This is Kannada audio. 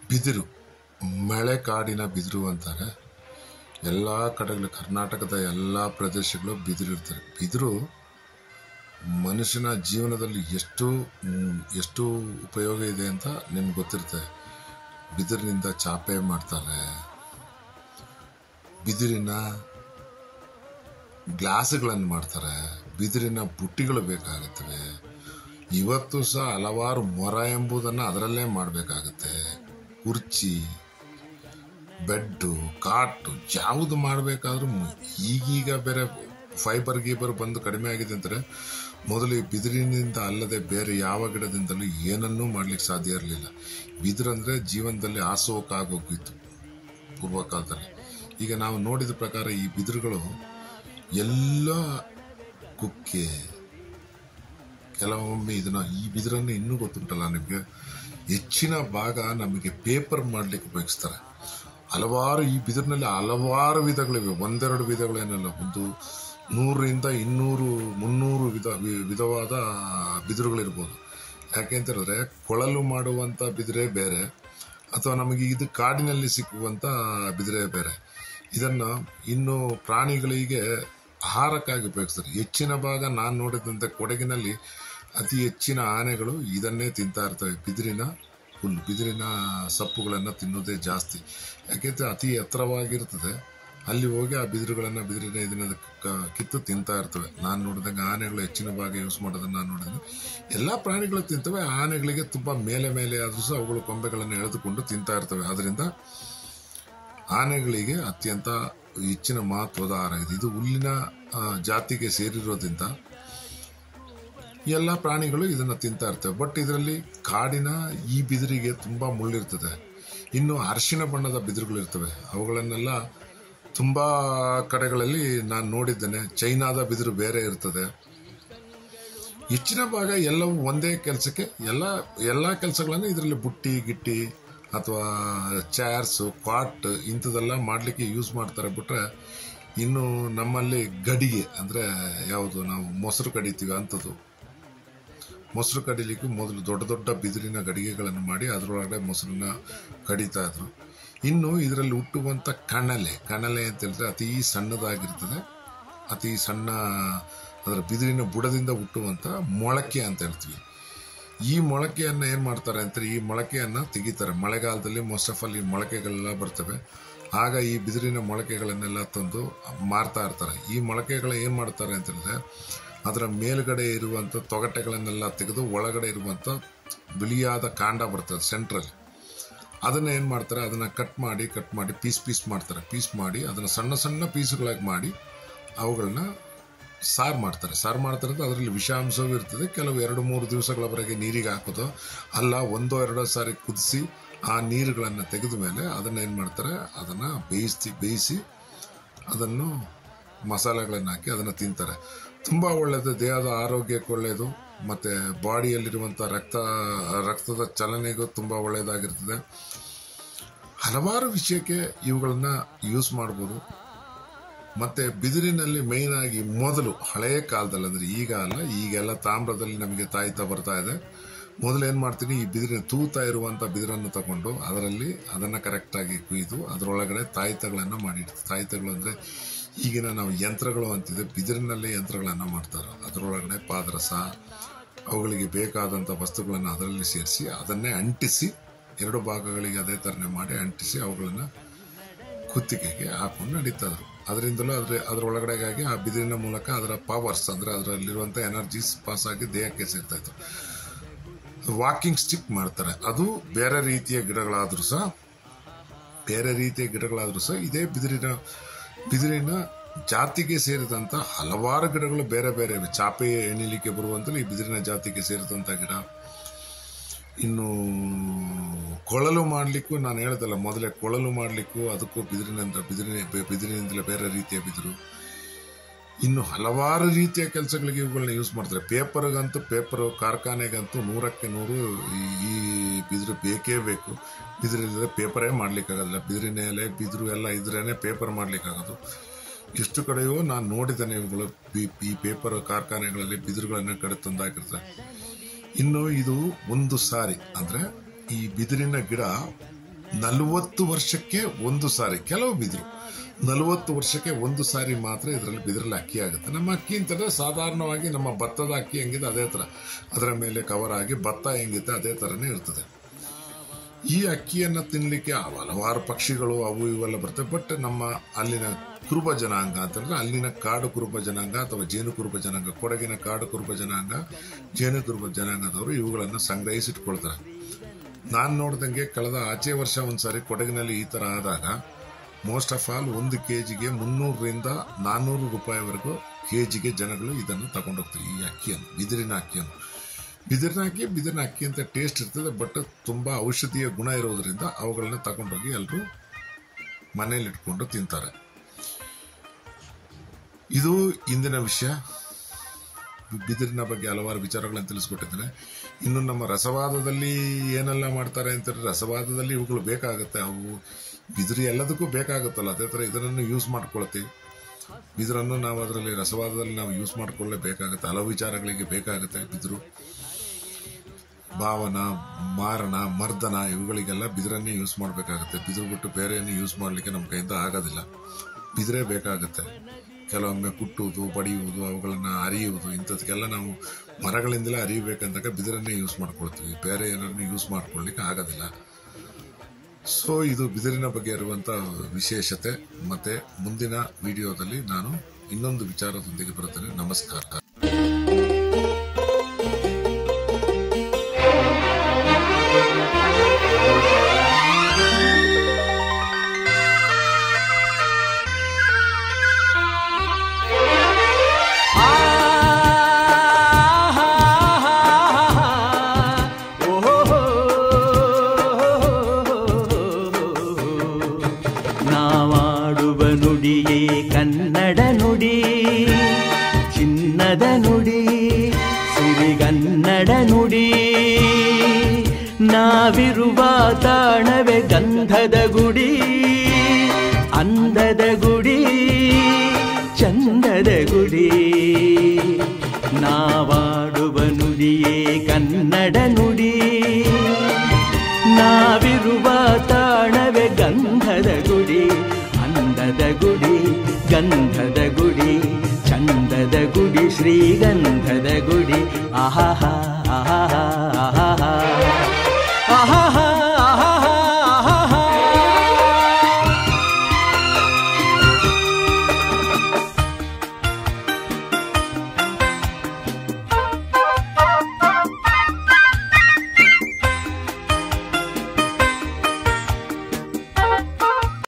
ಬಿದಿರು ಮಳೆ ಕಾಡಿನ ಬಿದಿರು ಅಂತಾರೆ ಎಲ್ಲ ಕಡೆಗಳು ಕರ್ನಾಟಕದ ಎಲ್ಲ ಪ್ರದೇಶಗಳು ಬಿದಿರು ಇರ್ತಾರೆ ಬಿದಿರು ಮನುಷ್ಯನ ಜೀವನದಲ್ಲಿ ಎಷ್ಟು ಮ್, ಎಷ್ಟು ಉಪಯೋಗ ಇದೆ ಅಂತ ನಿಮ್ಗೆ ಗೊತ್ತಿರುತ್ತೆ ಬಿದಿರಿನಿಂದ ಚಾಪೆ ಮಾಡ್ತಾರೆ ಬಿದಿರಿನ ಗ್ಲಾಸ್ಗಳನ್ನು ಮಾಡ್ತಾರೆ ಬಿದಿರಿನ ಬುಟ್ಟಿಗಳು ಬೇಕಾಗುತ್ತವೆ ಇವತ್ತು ಸಹ ಹಲವಾರು ಮೊರ ಎಂಬುದನ್ನು ಅದರಲ್ಲೇ ಮಾಡಬೇಕಾಗುತ್ತೆ ಕುರ್ಚಿ ಬೆಡ್ಡು ಕಾಟು ಯಾವುದು ಮಾಡಬೇಕಾದ್ರೂ ಈಗೀಗ ಬೇರೆ ಫೈಬರ್ ಗೀಬರ್ ಬಂದು ಕಡಿಮೆ ಆಗಿದೆ ಅಂದರೆ ಮೊದಲು ಈ ಬಿದಿರಿನಿಂದ ಅಲ್ಲದೆ ಬೇರೆ ಯಾವ ಗಿಡದಿಂದಲೂ ಏನನ್ನೂ ಮಾಡ್ಲಿಕ್ಕೆ ಸಾಧ್ಯ ಇರಲಿಲ್ಲ ಬಿದಿರಂದ್ರೆ ಜೀವನದಲ್ಲಿ ಆಸೋಕಾಗೋಗಿತ್ತು ಪೂರ್ವ ಕಾಲದಲ್ಲಿ ಈಗ ನಾವು ನೋಡಿದ ಪ್ರಕಾರ ಈ ಬಿದಿರುಗಳು ಎಲ್ಲ ಕುಕ್ಕೆ ಕೆಲವೊಮ್ಮೆ ಇದನ್ನ ಈ ಬಿದಿರನ್ನು ಇನ್ನೂ ಗೊತ್ತುಂಟಲ್ಲ ನಿಮಗೆ ಹೆಚ್ಚಿನ ಭಾಗ ನಮಗೆ ಪೇಪರ್ ಮಾಡ್ಲಿಕ್ಕೆ ಉಪಯೋಗಿಸ್ತಾರೆ ಹಲವಾರು ಈ ಬಿದಿರಿನಲ್ಲಿ ಹಲವಾರು ವಿಧಗಳಿವೆ ಒಂದೆರಡು ವಿಧಗಳೇನಲ್ಲ ಒಂದು ನೂರರಿಂದ ಇನ್ನೂರು ಮುನ್ನೂರು ವಿಧ ವಿ- ವಿಧವಾದ ಬಿದಿರುಗಳಿರ್ಬೋದು ಯಾಕೆ ಅಂತ ಹೇಳಿದ್ರೆ ಕೊಳಲು ಮಾಡುವಂತ ಬಿದಿರೇ ಬೇರೆ ಅಥವಾ ನಮಗೆ ಇದು ಕಾಡಿನಲ್ಲಿ ಸಿಕ್ಕುವಂತ ಬಿದಿರೇ ಬೇರೆ ಇದನ್ನ ಇನ್ನು ಪ್ರಾಣಿಗಳಿಗೆ ಆಹಾರಕ್ಕಾಗಿ ಉಪಯೋಗಿಸ್ತಾರೆ ಹೆಚ್ಚಿನ ಭಾಗ ನಾನು ನೋಡಿದಂತೆ ಕೊಡಗಿನಲ್ಲಿ ಅತಿ ಹೆಚ್ಚಿನ ಆನೆಗಳು ಇದನ್ನೇ ತಿಂತಾ ಇರ್ತವೆ ಬಿದಿರಿನ ಹುಲ್ಲು ಬಿದಿರಿನ ಸಪ್ಪುಗಳನ್ನು ತಿನ್ನೋದೇ ಜಾಸ್ತಿ ಯಾಕೆಂದ್ರೆ ಅತಿ ಎತ್ತರವಾಗಿರ್ತದೆ ಅಲ್ಲಿ ಹೋಗಿ ಆ ಬಿದಿರುಗಳನ್ನು ಬಿದಿರಿನ ಇದನ್ನ ಕ- ಕಿತ್ತು ತಿಂತಾ ಇರ್ತವೆ ನಾನು ನೋಡಿದಂಗೆ ಆನೆಗಳು ಹೆಚ್ಚಿನ ಭಾಗ ಯೂಸ್ ಮಾಡೋದನ್ನ ನಾನು ನೋಡಿದ್ದೀನಿ ಎಲ್ಲ ಪ್ರಾಣಿಗಳು ತಿಂತವೆ ಆನೆಗಳಿಗೆ ತುಂಬಾ ಮೇಲೆ ಮೇಲೆ ಆದ್ರೂ ಸಹ ಅವುಗಳು ಕೊಂಬೆಗಳನ್ನು ಎಳೆದುಕೊಂಡು ತಿಂತಾ ಇರ್ತವೆ ಅದರಿಂದ ಆನೆಗಳಿಗೆ ಅತ್ಯಂತ ಹೆಚ್ಚಿನ ಮಹತ್ವದ ಆಹಾರ ಇದೆ ಇದು ಹುಲ್ಲಿನ ಆ, ಜಾತಿಗೆ ಸೇರಿರೋದ್ರಿಂದ ಎಲ್ಲ ಪ್ರಾಣಿಗಳು ಇದನ್ನ ತಿಂತಾ ಇರ್ತವೆ ಬಟ್ ಇದರಲ್ಲಿ ಕಾಡಿನ ಈ ಬಿದಿರಿಗೆ ತುಂಬಾ ಮುಳ್ಳಿರ್ತದೆ ಇನ್ನು ಅರಿಶಿಣ ಬಣ್ಣದ ಬಿದಿರುಗಳು ಇರ್ತವೆ ಅವುಗಳನ್ನೆಲ್ಲ ತುಂಬಾ ಕಡೆಗಳಲ್ಲಿ ನಾನು ನೋಡಿದ್ದೇನೆ ಚೈನಾದ ಬಿದಿರು ಬೇರೆ ಇರ್ತದೆ ಹೆಚ್ಚಿನ ಭಾಗ ಎಲ್ಲವೂ ಒಂದೇ ಕೆಲಸಕ್ಕೆ ಎಲ್ಲ ಎಲ್ಲ ಕೆಲಸಗಳನ್ನು ಇದರಲ್ಲಿ ಬುಟ್ಟಿ ಗಿಟ್ಟಿ ಅಥವಾ ಚೇರ್ಸ್ ಕ್ವಾಟ್ ಇಂಥದೆಲ್ಲ ಮಾಡಲಿಕ್ಕೆ ಯೂಸ್ ಮಾಡ್ತಾರೆ ಬಿಟ್ರೆ ಇನ್ನು ನಮ್ಮಲ್ಲಿ ಗಡಿಗೆ ಅಂದರೆ ಯಾವುದು ನಾವು ಮೊಸರು ಕಡಿತೀವಿ ಅಂಥದ್ದು ಮೊಸರು ಕಡಿಲಿಕ್ಕೆ ಮೊದಲು ದೊಡ್ಡ ದೊಡ್ಡ ಬಿದಿರಿನ ಗಡಿಗೆಗಳನ್ನು ಮಾಡಿ ಅದರೊಳಗಡೆ ಮೊಸರನ್ನ ಕಡಿತಾ ಇದ್ರು ಇನ್ನು ಇದರಲ್ಲಿ ಹುಟ್ಟುವಂಥ ಕಣಲೆ ಕಣಲೆ ಅಂತ ಹೇಳಿದ್ರೆ ಅತಿ ಸಣ್ಣದಾಗಿರ್ತದೆ ಅತಿ ಸಣ್ಣ ಅದರ ಬಿದಿರಿನ ಬುಡದಿಂದ ಹುಟ್ಟುವಂಥ ಮೊಳಕೆ ಅಂತ ಹೇಳ್ತೀವಿ ಈ ಮೊಳಕೆಯನ್ನ ಏನ್ ಮಾಡ್ತಾರೆ ಅಂತ ಈ ಮೊಳಕೆಯನ್ನ ತೆಗಿತಾರೆ ಮಳೆಗಾಲದಲ್ಲಿ ಮೋಸ್ಟ್ ಆಫ್ ಆಲ್ ಈ ಮೊಳಕೆಗಳೆಲ್ಲ ಬರ್ತವೆ ಆಗ ಈ ಬಿದಿರಿನ ಮೊಳಕೆಗಳನ್ನೆಲ್ಲ ತಂದು ಮಾರ್ತಾ ಇರ್ತಾರೆ ಈ ಮೊಳಕೆಗಳು ಏನ್ ಮಾಡ್ತಾರೆ ಅಂತ ಹೇಳಿದ್ರೆ ಅದರ ಮೇಲ್ಗಡೆ ಇರುವಂತ ತೊಗಟೆಗಳನ್ನೆಲ್ಲ ತೆಗೆದು ಒಳಗಡೆ ಇರುವಂತ ಬಿಳಿಯಾದ ಕಾಂಡ ಬರ್ತದೆ ಸೆಂಟ್ರಲ್ ಅದನ್ನ ಏನ್ ಮಾಡ್ತಾರೆ ಅದನ್ನ ಕಟ್ ಮಾಡಿ ಕಟ್ ಮಾಡಿ ಪೀಸ್ ಪೀಸ್ ಮಾಡ್ತಾರೆ ಪೀಸ್ ಮಾಡಿ ಅದನ್ನ ಸಣ್ಣ ಸಣ್ಣ ಪೀಸ್ಗಳಾಗಿ ಮಾಡಿ ಅವುಗಳನ್ನ ಸಾರು ಮಾಡ್ತಾರೆ ಸಾರು ಮಾಡ್ತಾರೆ ಅಂದ್ರೆ ಅದರಲ್ಲಿ ವಿಷಾಂಶವೂ ಇರ್ತದೆ ಕೆಲವು ಎರಡು ಮೂರು ದಿವಸಗಳವರೆಗೆ ನೀರಿಗೆ ಹಾಕೋದು ಅಲ್ಲ ಒಂದೋ ಎರಡೋ ಸಾರಿ ಕುದಿಸಿ ಆ ನೀರುಗಳನ್ನು ತೆಗೆದ ಮೇಲೆ ಅದನ್ನ ಏನು ಮಾಡ್ತಾರೆ ಅದನ್ನ ಬೇಯಿಸಿ ಬೇಯಿಸಿ ಅದನ್ನು ಮಸಾಲೆಗಳನ್ನು ಹಾಕಿ ಅದನ್ನು ತಿಂತಾರೆ ತುಂಬ ಒಳ್ಳೆಯದು ದೇಹದ ಆರೋಗ್ಯಕ್ಕೆ ಒಳ್ಳೆಯದು ಮತ್ತು ಬಾಡಿಯಲ್ಲಿರುವಂಥ ರಕ್ತ ರಕ್ತದ ಚಲನೆಗೂ ತುಂಬ ಒಳ್ಳೆಯದಾಗಿರ್ತದೆ ಹಲವಾರು ವಿಷಯಕ್ಕೆ ಇವುಗಳನ್ನ ಯೂಸ್ ಮಾಡ್ಬೋದು ಮತ್ತೆ ಬಿದಿರಿನಲ್ಲಿ ಮೇಯ್ನ್ ಆಗಿ ಮೊದಲು ಹಳೆಯ ಕಾಲದಲ್ಲಿ ಅಂದ್ರೆ ಈಗ ಅಲ್ಲ ಈಗೆಲ್ಲ ತಾಮ್ರದಲ್ಲಿ ನಮಗೆ ತಾಯ್ತಾ ಬರ್ತಾ ಇದೆ ಮೊದಲು ಏನ್ ಮಾಡ್ತೀನಿ ಈ ಬಿದಿರಿನ ತೂತ ಇರುವಂತ ಬಿದಿರನ್ನು ತಗೊಂಡು ಅದರಲ್ಲಿ ಅದನ್ನ ಕರೆಕ್ಟ್ ಆಗಿ ಕುಯ್ದು ಅದರೊಳಗಡೆ ತಾಯ್ತಗಳನ್ನ ಮಾಡಿಡ್ತಾರೆ ತಾಯ್ತಗಳು ಅಂದ್ರೆ ಈಗಿನ ನಾವು ಯಂತ್ರಗಳು ಅಂತಿದೆ ಬಿದಿರಿನಲ್ಲೇ ಯಂತ್ರಗಳನ್ನ ಮಾಡ್ತಾರೆ ಅದರೊಳಗಡೆ ಪಾದರಸ ಅವುಗಳಿಗೆ ಬೇಕಾದಂಥ ವಸ್ತುಗಳನ್ನು ಅದರಲ್ಲಿ ಸೇರಿಸಿ ಅದನ್ನೇ ಅಂಟಿಸಿ ಎರಡು ಭಾಗಗಳಿಗೆ ಅದೇ ಥರನೇ ಮಾಡಿ ಅಂಟಿಸಿ ಅವುಗಳನ್ನು ಕುತ್ತಿಗೆಗೆ ಹಾಕೊಂಡು ನಡೀತಾ ಇದ್ರು ಅದರಿಂದಲೂ ಅದ್ರ ಅದರೊಳಗಡೆಗಾಗಿ ಆ ಬಿದಿರಿನ ಮೂಲಕ ಅದರ ಪವರ್ಸ್ ಅಂದ್ರೆ ಅದರಲ್ಲಿರುವಂಥ ಎನರ್ಜೀಸ್ ಪಾಸ್ ಆಗಿ ದೇಹಕ್ಕೆ ಸೇರ್ತಾ ಇತ್ತು ವಾಕಿಂಗ್ ಸ್ಟಿಕ್ ಮಾಡ್ತಾರೆ ಅದು ಬೇರೆ ರೀತಿಯ ಗಿಡಗಳಾದ್ರೂ ಸಹ ಬೇರೆ ರೀತಿಯ ಗಿಡಗಳಾದ್ರೂ ಸಹ ಇದೇ ಬಿದಿರಿನ ಬಿದಿರಿನ ಜಾತಿಗೆ ಸೇರಿದಂತ ಹಲವಾರು ಗಿಡಗಳು ಬೇರೆ ಬೇರೆ ಇವೆ ಚಾಪೆ ಎಣಿಲಿಕ್ಕೆ ಬರುವಂತಲೇ ಈ ಬಿದಿರಿನ ಜಾತಿಗೆ ಸೇರಿದಂತ ಗಿಡ ಇನ್ನು ಕೊಳಲು ಮಾಡಲಿಕ್ಕೂ ನಾನು ಹೇಳ್ದಲ್ಲ ಮೊದಲೇ ಕೊಳಲು ಮಾಡಲಿಕ್ಕೂ ಅದಕ್ಕೂ ಬಿದಿರಿನಿಂದ ಬಿದಿರಿನ ಬಿದಿರಿನಿಂದಲೇ ಬೇರೆ ರೀತಿಯ ಬಿದಿರು ಇನ್ನು ಹಲವಾರು ರೀತಿಯ ಕೆಲಸಗಳಿಗೆ ಇವುಗಳನ್ನ ಯೂಸ್ ಮಾಡ್ತಾರೆ ಪೇಪರ್ಗಂತೂ ಪೇಪರ್ ಕಾರ್ಖಾನೆಗಂತೂ ನೂರಕ್ಕೆ ನೂರು ಈ- ಈ ಬಿದಿರು ಬೇಕೇ ಬೇಕು ಬಿದಿರಿಲ್ಲದೆ ಪೇಪರೇ ಮಾಡ್ಲಿಕ್ಕಾಗಲ್ಲ ಬಿದಿರಿನ ಎಲೆ ಬಿದಿರು ಎಲ್ಲ ಇದ್ರೇನೆ ಪೇಪರ್ ಮಾಡ್ಲಿಕ್ಕಾಗೋದು ಎಷ್ಟು ಕಡೆಯೂ ನಾನು ನೋಡಿದ್ದೇನೆ ಇವುಗಳು ಬಿ- ಈ ಪೇಪರ್ ಕಾರ್ಖಾನೆಗಳಲ್ಲಿ ಬಿದಿರುಗಳನ್ನ ಕಡೆ ತಂದಾಕಿರ್ತಾರೆ ಇನ್ನು ಇದು ಒಂದು ಸಾರಿ ಅಂದ್ರೆ ಈ ಬಿದಿರಿನ ಗಿಡ ನಲವತ್ತು ವರ್ಷಕ್ಕೆ ಒಂದು ಸಾರಿ ಕೆಲವು ಬಿದಿರು ನಲವತ್ತು ವರ್ಷಕ್ಕೆ ಒಂದು ಸಾರಿ ಮಾತ್ರ ಇದರಲ್ಲಿ ಬಿದಿರಲ್ಲಿ ಅಕ್ಕಿ ಆಗುತ್ತೆ ನಮ್ಮ ಅಕ್ಕಿ ಅಂತಂದ್ರೆ ಸಾಧಾರಣವಾಗಿ ನಮ್ಮ ಭತ್ತದ ಅಕ್ಕಿ ಹೆಂಗಿದೆ ಅದೇ ತರ ಅದರ ಮೇಲೆ ಕವರ್ ಆಗಿ ಭತ್ತ ಹೆಂಗಿದೆ ಅದೇ ತರನೇ ಇರ್ತದೆ ಈ ಅಕ್ಕಿಯನ್ನು ತಿನ್ನಲಿಕ್ಕೆ ಹಲವಾರು ಪಕ್ಷಿಗಳು ಅವು ಇವೆಲ್ಲ ಬರ್ತವೆ ಬಟ್ ನಮ್ಮ ಅಲ್ಲಿನ ಕುರುಬ ಜನಾಂಗ ಅಂತಂದ್ರೆ ಅಲ್ಲಿನ ಕಾಡು ಕುರುಬ ಜನಾಂಗ ಅಥವಾ ಜೇನು ಕುರುಬ ಜನಾಂಗ ಕೊಡಗಿನ ಕಾಡು ಕುರುಬ ಜನಾಂಗ ಜೇನು ಕುರುಬ ಜನಾಂಗದವರು ಇವುಗಳನ್ನು ಸಂಗ್ರಹಿಸಿಟ್ಕೊಳ್ತಾರೆ ನಾನು ನೋಡ್ದಂಗೆ ಕಳೆದ ಆಚೆ ವರ್ಷ ಒಂದ್ಸಾರಿ ಕೊಡಗಿನಲ್ಲಿ ಈ ತರ ಆದಾಗ ಮೋಸ್ಟ್ ಆಫ್ ಆಲ್ ಒಂದು ಕೆಜಿಗೆ ಮುನ್ನೂರರಿಂದ ನಾನ್ನೂರು ರೂಪಾಯಿವರೆಗೂ ಕೆಜಿಗೆ ಜನಗಳು ಇದನ್ನು ತಗೊಂಡೋಗ್ತಾರೆ ಈ ಅಕ್ಕಿಯನ್ನು ಬಿದಿರಿನ ಅಕ್ಕಿಯನ್ನು ಬಿದಿರಿನ ಅಕ್ಕಿ ಬಿದಿರಿನ ಅಕ್ಕಿ ಅಂತ ಟೇಸ್ಟ್ ಇರ್ತದೆ ಬಟ್ ತುಂಬಾ ಔಷಧೀಯ ಗುಣ ಇರೋದ್ರಿಂದ ಅವುಗಳನ್ನ ತಗೊಂಡೋಗಿ ಎಲ್ಲರೂ ಮನೇಲಿ ಇಟ್ಕೊಂಡು ತಿಂತಾರೆ ಇದು ಇಂದಿನ ವಿಷಯ ಬಿದಿರಿನ ಬಗ್ಗೆ ಹಲವಾರು ವಿಚಾರಗಳನ್ನು ತಿಳಿಸ್ಕೊಟ್ಟಿದ್ದೇನೆ ಇನ್ನು ನಮ್ಮ ರಸವಾದದಲ್ಲಿ ಏನೆಲ್ಲ ಮಾಡ್ತಾರೆ ಅಂತಂದ್ರೆ ರಸವಾದದಲ್ಲಿ ಇವುಗಳು ಬೇಕಾಗುತ್ತೆ ಅವು ಬಿದಿರು ಎಲ್ಲದಕ್ಕೂ ಬೇಕಾಗುತ್ತಲ್ಲ ಅದೇ ಥರ ಇದನ್ನು ಯೂಸ್ ಮಾಡ್ಕೊಳ್ತೀವಿ ಬಿದಿರನ್ನು ನಾವು ಅದರಲ್ಲಿ ರಸವಾದದಲ್ಲಿ ನಾವು ಯೂಸ್ ಮಾಡ್ಕೊಳ್ಳೇಬೇಕಾಗುತ್ತೆ ಹಲವು ವಿಚಾರಗಳಿಗೆ ಬೇಕಾಗುತ್ತೆ ಬಿದಿರು ಭಾವನ ಮಾರಣ ಮರ್ದನ ಇವುಗಳಿಗೆಲ್ಲ ಬಿದಿರನ್ನೇ ಯೂಸ್ ಮಾಡಬೇಕಾಗುತ್ತೆ ಬಿದಿರು ಬಿಟ್ಟು ಬೇರೆಯನ್ನು ಯೂಸ್ ಮಾಡಲಿಕ್ಕೆ ನಮ್ಮ ಕೈಯಿಂದ ಆಗೋದಿಲ್ಲ ಬಿದಿರೇ ಬೇಕಾಗುತ್ತೆ ಕೆಲವೊಮ್ಮೆ ಕುಟ್ಟುವುದು ಬಡಿಯುವುದು ಅವುಗಳನ್ನು ಅರಿಯುವುದು ಇಂಥದಕ್ಕೆಲ್ಲ ನಾವು ಮರಗಳಿಂದಲೇ ಅರಿಯಬೇಕಂದಾಗ ಬಿದಿರನ್ನೇ ಯೂಸ್ ಮಾಡ್ಕೊಳ್ತೀವಿ ಬೇರೆ ಏನಾರನ್ನು ಯೂಸ್ ಮಾಡ್ಕೊಳ್ಳಿಕ್ಕೆ ಆಗೋದಿಲ್ಲ ಸೊ ಇದು ಬಿದಿರಿನ ಬಗ್ಗೆ ಇರುವಂತ ವಿಶೇಷತೆ ಮತ್ತೆ ಮುಂದಿನ ವಿಡಿಯೋದಲ್ಲಿ ನಾನು ಇನ್ನೊಂದು ವಿಚಾರದೊಂದಿಗೆ ಬರುತ್ತೇನೆ ನಮಸ್ಕಾರ ನಾವಾಡುವ ನುಡಿಯೇ ಕನ್ನಡ ನುಡಿ ಚಿನ್ನದ ನುಡಿ ಸಿರಿಗನ್ನಡ ನುಡಿ ನಾವಿರುವ ತಾಣವೇ ಗಂಧದ ಗುಡಿ ಅಂದದ ಗುಡಿ ಚಂದದ ಗುಡಿ ನಾವಾಡುವ ನುಡಿಯೇ ಕನ್ನಡ ನುಡಿ ನಾವಿರುವ ತಾಣವೇ ಗಂಧದ ಗುಡಿ ಅಂದದ ಗುಡಿ ಗಂಧದ ಗುಡಿ ಚಂದದ ಗುಡಿ ಶ್ರೀಗಂಧದ ಗುಡಿ ಆಹಾ ಆಹಾ ಆಹಾ